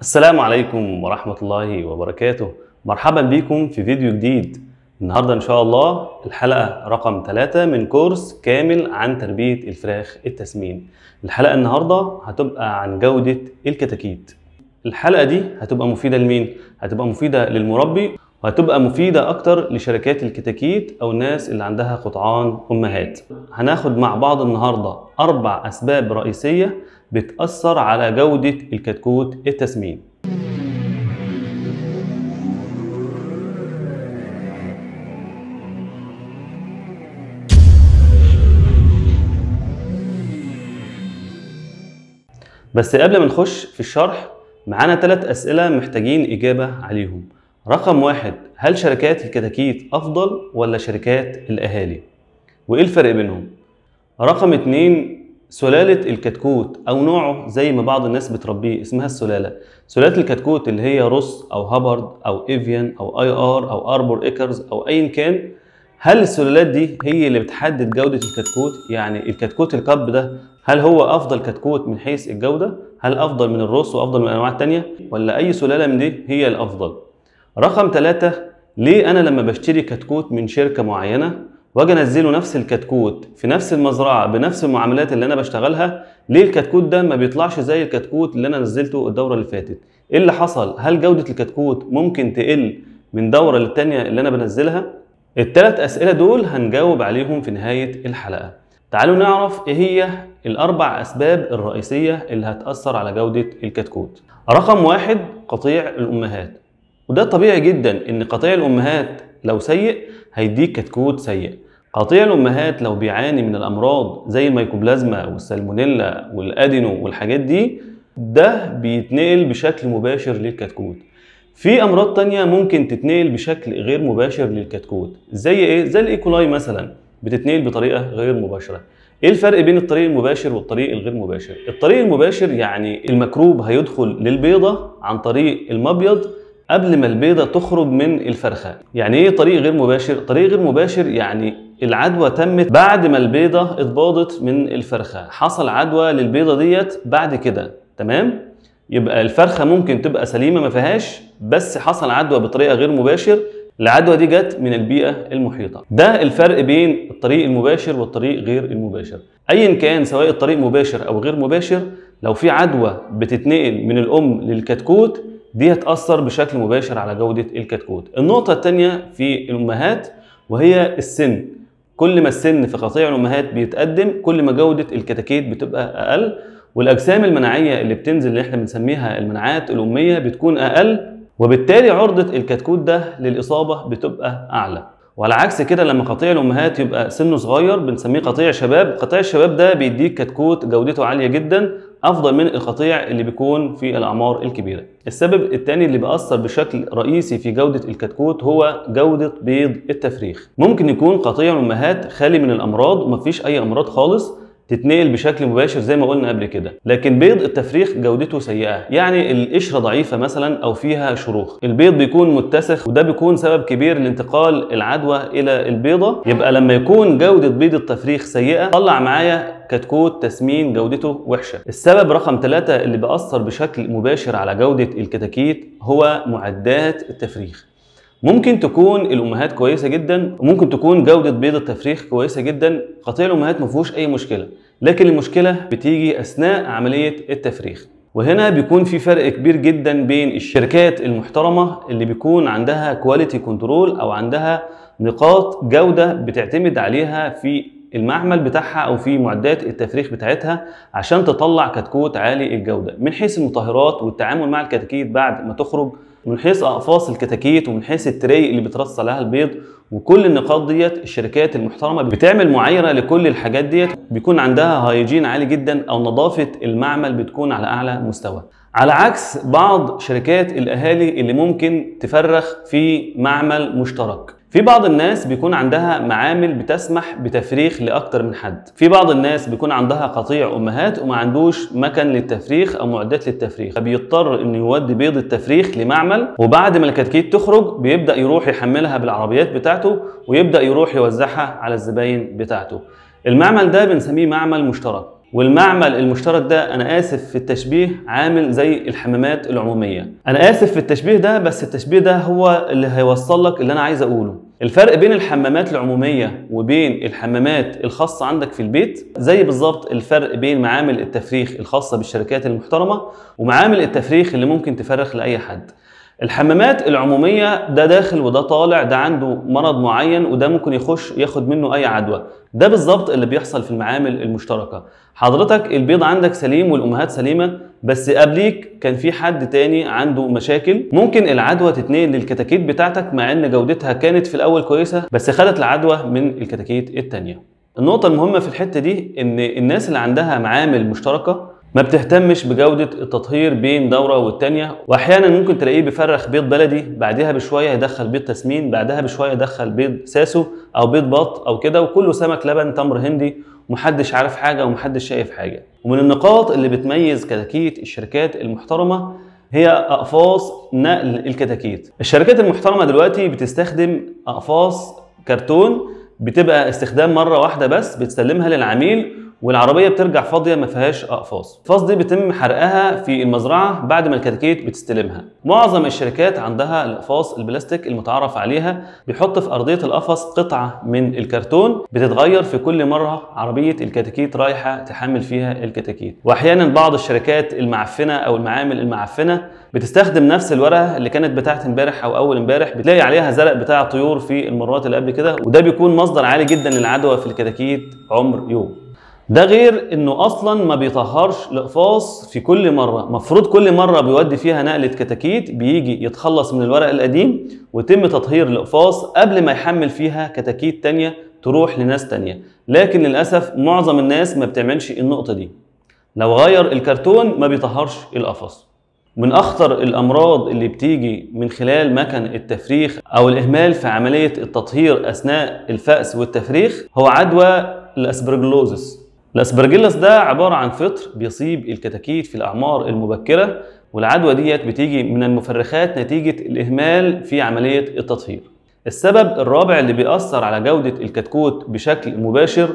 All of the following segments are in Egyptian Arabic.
السلام عليكم ورحمة الله وبركاته مرحبا بكم في فيديو جديد النهاردة إن شاء الله الحلقة رقم 3 من كورس كامل عن تربية الفراخ التسمين الحلقة النهاردة هتبقى عن جودة الكتاكيت الحلقة دي هتبقى مفيدة لمين؟ هتبقى مفيدة للمربي وهتبقى مفيدة أكتر لشركات الكتاكيت أو الناس اللي عندها قطعان أمهات هناخد مع بعض النهاردة أربع أسباب رئيسية بتأثر على جودة الكتكوت التسمين بس قبل ما نخش في الشرح معانا ثلاث أسئلة محتاجين إجابة عليهم رقم واحد هل شركات الكتاكيت أفضل ولا شركات الأهالي؟ وإيه الفرق بينهم؟ رقم اتنين سلالة الكتكوت أو نوعه زي ما بعض الناس بتربيه اسمها السلالة سلالة الكتكوت اللي هي روس أو هابرد أو إيفيان أو أي آر أو أربور إيكرز أو أيا كان هل السلالات دي هي اللي بتحدد جودة الكتكوت؟ يعني الكتكوت الكب ده هل هو أفضل كتكوت من حيث الجودة؟ هل أفضل من الروس وأفضل من الأنواع التانية؟ ولا أي سلالة من دي هي الأفضل؟ رقم ثلاثة ليه أنا لما بشتري كتكوت من شركة معينة واجي انزله نفس الكتكوت في نفس المزرعه بنفس المعاملات اللي انا بشتغلها ليه الكتكوت ده ما بيطلعش زي الكتكوت اللي انا نزلته الدوره اللي فاتت ايه اللي حصل هل جوده الكتكوت ممكن تقل من دوره للتانيه اللي انا بنزلها الثلاث اسئله دول هنجاوب عليهم في نهايه الحلقه تعالوا نعرف ايه هي الاربع اسباب الرئيسيه اللي هتاثر على جوده الكتكوت رقم واحد قطيع الامهات وده طبيعي جدا ان قطيع الامهات لو سيء هيديك كتكوت سيء قطيع الامهات لو بيعاني من الامراض زي الميكوبلازما والسالمونيلا والادينو والحاجات دي ده بيتنقل بشكل مباشر للكتكوت في امراض تانية ممكن تتنقل بشكل غير مباشر للكتكوت زي ايه زي الايكولاي مثلا بتتنقل بطريقه غير مباشره ايه الفرق بين الطريق المباشر والطريق الغير مباشر الطريق المباشر يعني الميكروب هيدخل للبيضه عن طريق المبيض قبل ما البيضة تخرج من الفرخة يعني ايه طريق غير مباشر؟ طريق غير مباشر يعني العدوى تمت بعد ما البيضة اتباضت من الفرخة حصل عدوى للبيضة ديت بعد كده تمام؟ يبقى الفرخة ممكن تبقى سليمة ما فيهاش بس حصل عدوى بطريقة غير مباشر العدوى دي جت من البيئة المحيطة ده الفرق بين الطريق المباشر والطريق غير المباشر ايا كان سواء الطريق مباشر او غير مباشر لو في عدوى بتتنقل من الام للكتكوت دي هتأثر بشكل مباشر على جودة الكتكوت. النقطة الثانية في الأمهات وهي السن. كل ما السن في قطيع الأمهات بيتقدم كل ما جودة الكتاكيت بتبقى أقل والأجسام المناعية اللي بتنزل اللي احنا بنسميها المناعات الأمية بتكون أقل وبالتالي عرضة الكتكوت ده للإصابة بتبقى أعلى. وعلى عكس كده لما قطيع الامهات يبقى سنه صغير بنسميه قطيع شباب قطيع الشباب ده بيديك كتكوت جودته عاليه جدا افضل من القطيع اللي بيكون في الاعمار الكبيره السبب الثاني اللي بيأثر بشكل رئيسي في جوده الكتكوت هو جوده بيض التفريخ ممكن يكون قطيع الامهات خالي من الامراض ومفيش اي امراض خالص تتنقل بشكل مباشر زي ما قلنا قبل كده لكن بيض التفريخ جودته سيئه يعني القشره ضعيفه مثلا او فيها شروخ البيض بيكون متسخ وده بيكون سبب كبير لانتقال العدوى الى البيضه يبقى لما يكون جوده بيض التفريخ سيئه طلع معايا كتكوت تسمين جودته وحشه السبب رقم ثلاثة اللي بيأثر بشكل مباشر على جوده الكتاكيت هو معدات التفريخ ممكن تكون الامهات كويسه جدا وممكن تكون جوده بيض التفريخ كويسه جدا قطيع الامهات ما فيهوش اي مشكله لكن المشكله بتيجي اثناء عمليه التفريخ وهنا بيكون في فرق كبير جدا بين الشركات المحترمه اللي بيكون عندها كواليتي كنترول او عندها نقاط جوده بتعتمد عليها في المعمل بتاعها او في معدات التفريخ بتاعتها عشان تطلع كتكوت عالي الجوده من حيث المطهرات والتعامل مع الكتاكيت بعد ما تخرج ومن حيث اقفاص الكتاكيت ومن حيث التري اللي بترص عليها البيض وكل النقاط ديت الشركات المحترمه بتعمل معايره لكل الحاجات ديت بيكون عندها هايجين عالي جدا او نظافه المعمل بتكون على اعلى مستوى على عكس بعض شركات الاهالي اللي ممكن تفرخ في معمل مشترك في بعض الناس بيكون عندها معامل بتسمح بتفريخ لاكتر من حد في بعض الناس بيكون عندها قطيع امهات وما عندوش مكان للتفريخ او معدات للتفريخ فبيضطر انه يودي بيض التفريخ لمعمل وبعد ما الكتكيت تخرج بيبدا يروح يحملها بالعربيات بتاعته ويبدا يروح يوزعها على الزباين بتاعته المعمل ده بنسميه معمل مشترك والمعمل المشترك ده انا اسف في التشبيه عامل زي الحمامات العموميه انا اسف في التشبيه ده بس التشبيه ده هو اللي هيوصل لك اللي انا عايز اقوله الفرق بين الحمامات العموميه وبين الحمامات الخاصه عندك في البيت زي بالظبط الفرق بين معامل التفريخ الخاصه بالشركات المحترمه ومعامل التفريخ اللي ممكن تفرخ لاي حد الحمامات العموميه ده داخل وده طالع ده عنده مرض معين وده ممكن يخش ياخد منه اي عدوى ده بالظبط اللي بيحصل في المعامل المشتركه حضرتك البيض عندك سليم والامهات سليمه بس قبليك كان في حد تاني عنده مشاكل ممكن العدوى تتنقل للكتاكيت بتاعتك مع ان جودتها كانت في الاول كويسه بس خدت العدوى من الكتاكيت التانيه النقطه المهمه في الحته دي ان الناس اللي عندها معامل مشتركه ما بتهتمش بجودة التطهير بين دورة والتانية وأحيانا ممكن تلاقيه بيفرخ بيض بلدي بعدها بشوية يدخل بيض تسمين بعدها بشوية يدخل بيض ساسو أو بيض بط أو كده وكله سمك لبن تمر هندي ومحدش عارف حاجة ومحدش شايف حاجة ومن النقاط اللي بتميز كتاكيت الشركات المحترمة هي أقفاص نقل الكتاكيت الشركات المحترمة دلوقتي بتستخدم أقفاص كرتون بتبقى استخدام مرة واحدة بس بتسلمها للعميل والعربيه بترجع فاضيه ما فيهاش اقفاص الاقفاص دي بيتم حرقها في المزرعه بعد ما الكتاكيت بتستلمها معظم الشركات عندها الاقفاص البلاستيك المتعارف عليها بيحط في ارضيه القفص قطعه من الكرتون بتتغير في كل مره عربيه الكتاكيت رايحه تحمل فيها الكتاكيت واحيانا بعض الشركات المعفنه او المعامل المعفنه بتستخدم نفس الورقه اللي كانت بتاعت امبارح او اول امبارح بتلاقي عليها زرق بتاع طيور في المرات اللي قبل كده وده بيكون مصدر عالي جدا للعدوى في الكتاكيت عمر يوم ده غير انه اصلا ما بيطهرش الاقفاص في كل مره مفروض كل مره بيودي فيها نقله كتاكيت بيجي يتخلص من الورق القديم ويتم تطهير الاقفاص قبل ما يحمل فيها كتاكيت تانية تروح لناس تانية لكن للاسف معظم الناس ما بتعملش النقطه دي لو غير الكرتون ما بيطهرش القفص من اخطر الامراض اللي بتيجي من خلال مكن التفريخ او الاهمال في عمليه التطهير اثناء الفأس والتفريخ هو عدوى الاسبرجلوزس الاسبرجيلس ده عباره عن فطر بيصيب الكتاكيت في الاعمار المبكره والعدوى ديت بتيجي من المفرخات نتيجه الاهمال في عمليه التطهير السبب الرابع اللي بيأثر على جودة الكتكوت بشكل مباشر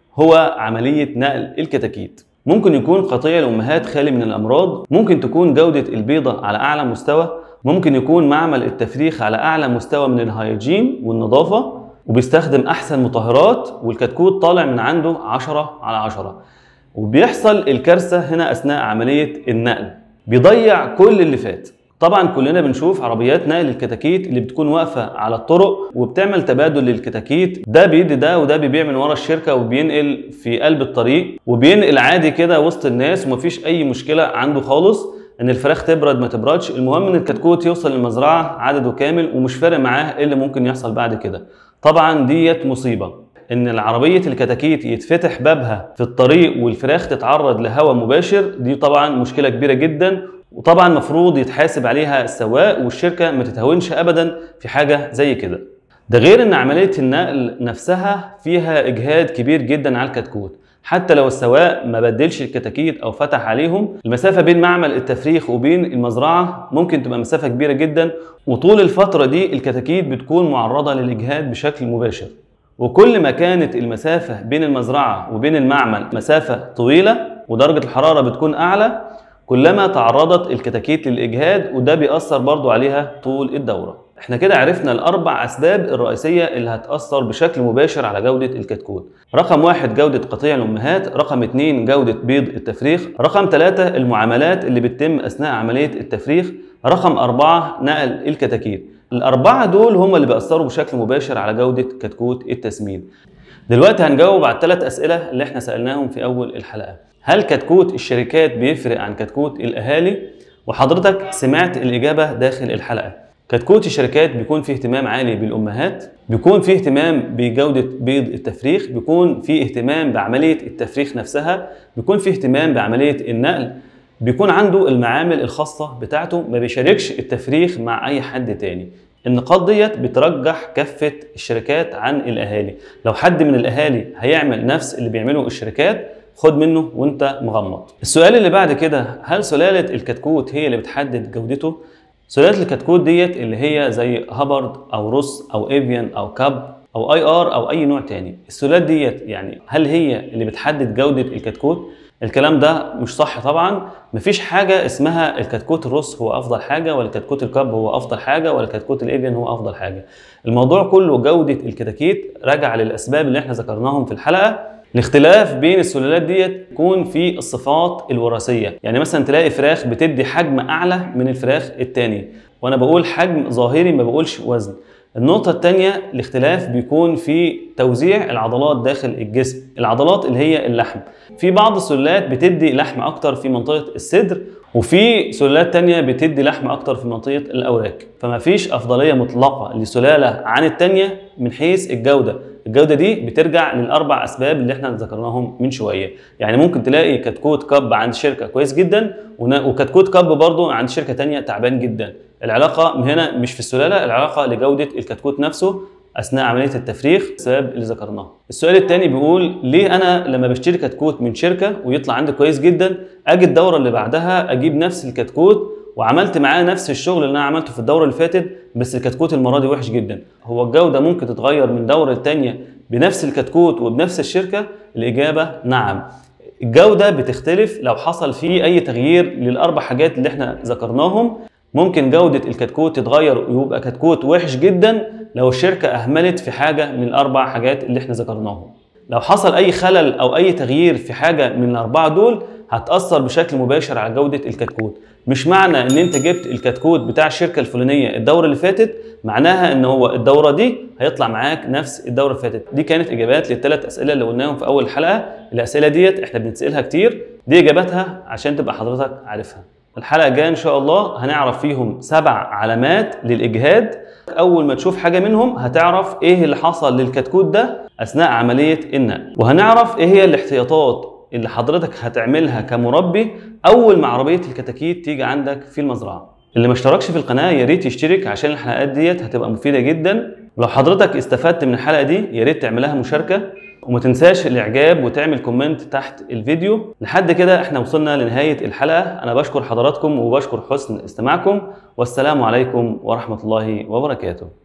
هو عملية نقل الكتاكيت ممكن يكون قطيع الأمهات خالي من الأمراض ممكن تكون جودة البيضة على أعلى مستوى ممكن يكون معمل التفريخ على أعلى مستوى من الهايجين والنظافة وبيستخدم احسن مطهرات والكتكوت طالع من عنده 10 على 10 وبيحصل الكارثه هنا اثناء عمليه النقل بيضيع كل اللي فات طبعا كلنا بنشوف عربيات نقل الكتاكيت اللي بتكون واقفه على الطرق وبتعمل تبادل للكتاكيت ده بيدي ده وده بيبيع من ورا الشركه وبينقل في قلب الطريق وبينقل عادي كده وسط الناس ومفيش اي مشكله عنده خالص ان الفراخ تبرد ما تبردش المهم ان الكتكوت يوصل للمزرعه عدده كامل ومش فارق معاه ايه اللي ممكن يحصل بعد كده طبعا ديت مصيبه ان العربيه الكتاكيت يتفتح بابها في الطريق والفراخ تتعرض لهواء مباشر دي طبعا مشكله كبيره جدا وطبعا المفروض يتحاسب عليها السواق والشركه ما تتهاونش ابدا في حاجه زي كده ده غير ان عمليه النقل نفسها فيها اجهاد كبير جدا على الكتكوت حتى لو السواق ما بدلش الكتاكيت او فتح عليهم المسافه بين معمل التفريخ وبين المزرعه ممكن تبقى مسافه كبيره جدا وطول الفتره دي الكتاكيت بتكون معرضه للاجهاد بشكل مباشر وكل ما كانت المسافه بين المزرعه وبين المعمل مسافه طويله ودرجه الحراره بتكون اعلى كلما تعرضت الكتاكيت للاجهاد وده بيأثر برضو عليها طول الدوره احنا كده عرفنا الاربع اسباب الرئيسيه اللي هتاثر بشكل مباشر على جوده الكتكوت رقم واحد جوده قطيع الامهات رقم اتنين جوده بيض التفريخ رقم ثلاثة المعاملات اللي بتتم اثناء عمليه التفريخ رقم أربعة نقل الكتاكيت الأربعة دول هم اللي بيأثروا بشكل مباشر على جودة كتكوت التسمين دلوقتي هنجاوب على الثلاث أسئلة اللي احنا سألناهم في أول الحلقة هل كتكوت الشركات بيفرق عن كتكوت الأهالي؟ وحضرتك سمعت الإجابة داخل الحلقة كتكوت الشركات بيكون فيه اهتمام عالي بالامهات بيكون فيه اهتمام بجوده بيض التفريخ بيكون فيه اهتمام بعمليه التفريخ نفسها بيكون فيه اهتمام بعمليه النقل بيكون عنده المعامل الخاصه بتاعته ما بيشاركش التفريخ مع اي حد تاني النقاط ديت بترجح كفه الشركات عن الاهالي لو حد من الاهالي هيعمل نفس اللي بيعمله الشركات خد منه وانت مغمض السؤال اللي بعد كده هل سلاله الكتكوت هي اللي بتحدد جودته سلالات الكتكوت ديت اللي هي زي هابرد او روس او ايفيان او كاب او اي ار او اي نوع تاني السلالات ديت يعني هل هي اللي بتحدد جوده الكتكوت الكلام ده مش صح طبعا مفيش حاجه اسمها الكتكوت الروس هو افضل حاجه ولا الكتكوت الكاب هو افضل حاجه ولا الكتكوت الايفيان هو افضل حاجه الموضوع كله جوده الكتاكيت راجع للاسباب اللي احنا ذكرناهم في الحلقه الاختلاف بين السلالات ديت يكون في الصفات الوراثيه يعني مثلا تلاقي فراخ بتدي حجم اعلى من الفراخ التاني وانا بقول حجم ظاهري ما بقولش وزن النقطة الثانية الاختلاف بيكون في توزيع العضلات داخل الجسم، العضلات اللي هي اللحم. في بعض السلالات بتدي لحم أكتر في منطقة الصدر، وفي سلالات تانية بتدي لحم أكتر في منطقة الأوراك، فما فيش أفضلية مطلقة لسلالة عن التانية من حيث الجودة، الجودة دي بترجع للأربع أسباب اللي احنا ذكرناهم من شوية، يعني ممكن تلاقي كتكوت كاب عند شركة كويس جدا وكتكوت كاب برضه عند شركة تانية تعبان جدا، العلاقة هنا مش في السلالة العلاقة لجودة الكتكوت نفسه أثناء عملية التفريخ السبب اللي ذكرناه. السؤال الثاني بيقول ليه أنا لما بشتري كتكوت من شركة ويطلع عندي كويس جدا أجي الدورة اللي بعدها أجيب نفس الكتكوت وعملت معاه نفس الشغل اللي أنا عملته في الدورة اللي فاتت بس الكتكوت المرة دي وحش جدا. هو الجودة ممكن تتغير من دورة للتانية بنفس الكتكوت وبنفس الشركة؟ الإجابة نعم. الجودة بتختلف لو حصل فيه أي تغيير للأربع حاجات اللي احنا ذكرناهم ممكن جودة الكتكوت تتغير ويبقى كتكوت وحش جدا لو الشركة أهملت في حاجة من الأربع حاجات اللي احنا ذكرناهم. لو حصل أي خلل أو أي تغيير في حاجة من الأربعة دول هتأثر بشكل مباشر على جودة الكتكوت. مش معنى إن أنت جبت الكتكوت بتاع الشركة الفلانية الدورة اللي فاتت معناها إن هو الدورة دي هيطلع معاك نفس الدورة اللي فاتت. دي كانت إجابات للثلاث أسئلة اللي قلناهم في أول الحلقة. الأسئلة ديت احنا بنتسألها كتير. دي إجاباتها عشان تبقى حضرتك عارفها. الحلقة الجاية إن شاء الله هنعرف فيهم سبع علامات للإجهاد أول ما تشوف حاجة منهم هتعرف إيه اللي حصل للكتكوت ده أثناء عملية النقل وهنعرف إيه هي الاحتياطات اللي حضرتك هتعملها كمربي أول ما عربية الكتاكيت تيجي عندك في المزرعة اللي ما اشتركش في القناة يا ريت يشترك عشان الحلقات ديت هتبقى مفيدة جدا لو حضرتك استفدت من الحلقة دي يا ريت تعملها مشاركة وما تنساش الاعجاب وتعمل كومنت تحت الفيديو لحد كده احنا وصلنا لنهاية الحلقة انا بشكر حضراتكم وبشكر حسن استماعكم والسلام عليكم ورحمة الله وبركاته